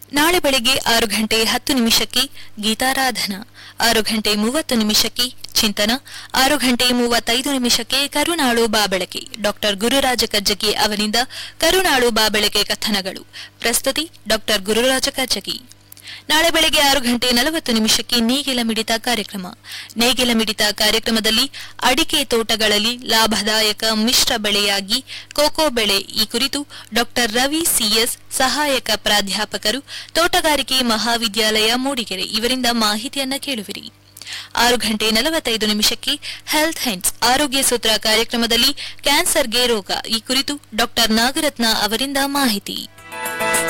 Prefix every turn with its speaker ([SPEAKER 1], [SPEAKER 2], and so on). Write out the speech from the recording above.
[SPEAKER 1] ನಾಳೆ ಬೆಳಿಗ್ಗೆ ಆರು ಗಂಟೆ ಹತ್ತು ನಿಮಿಷಕ್ಕೆ ಗೀತಾರಾಧನಾ ಆರು ಗಂಟೆ ಮೂವತ್ತು ನಿಮಿಷಕ್ಕೆ ಚಿಂತನ ಆರು ಗಂಟೆ ಮೂವತ್ತೈದು ನಿಮಿಷಕ್ಕೆ ಕರುನಾಳು ಬಾಬೆಳಕೆ ಡಾಕ್ಟರ್ ಗುರುರಾಜ ಕಜ್ಜಗಿ ಅವರಿಂದ ಕರುನಾಳು ಬಾಬೆಳಕೆ ಕಥನಗಳು ಪ್ರಸ್ತುತಿ ಡಾಕ್ಟರ್ ಗುರುರಾಜ ಕಜ್ಜಗಿ ನಾಳೆ ಬೆಳಗ್ಗೆ ಆರು ಗಂಟೆ ನಲವತ್ತು ನಿಮಿಷಕ್ಕೆ ನೇಗಿಲ ಮಿಡಿತ ಕಾರ್ಯಕ್ರಮ ನೇಗಿಲ ಮಿಡಿತ ಕಾರ್ಯಕ್ರಮದಲ್ಲಿ ಅಡಿಕೆ ತೋಟಗಳಲ್ಲಿ ಲಾಭದಾಯಕ ಮಿಶ್ರ ಬೆಳೆಯಾಗಿ ಕೋಕೋ ಬೆಳೆ ಈ ಕುರಿತು ಡಾಕ್ಟರ್ ರವಿ ಸಿಎಸ್ ಸಹಾಯಕ ಪ್ರಾಧ್ಯಾಪಕರು ತೋಟಗಾರಿಕೆ ಮಹಾವಿದ್ಯಾಲಯ ಮೂಡಿಗೆರೆ ಇವರಿಂದ ಮಾಹಿತಿಯನ್ನ ಕೇಳುವಿರಿ ಆರು ಗಂಟೆ ನಲವತ್ತೈದು ನಿಮಿಷಕ್ಕೆ ಹೆಲ್ತ್ ಹೈನ್ಸ್ ಆರೋಗ್ಯ ಸೂತ್ರ ಕಾರ್ಯಕ್ರಮದಲ್ಲಿ ಕ್ಯಾನ್ಸರ್ಗೆ ರೋಗ ಈ ಕುರಿತು ಡಾಕ್ಟರ್ ನಾಗರತ್ನ ಅವರಿಂದ ಮಾಹಿತಿ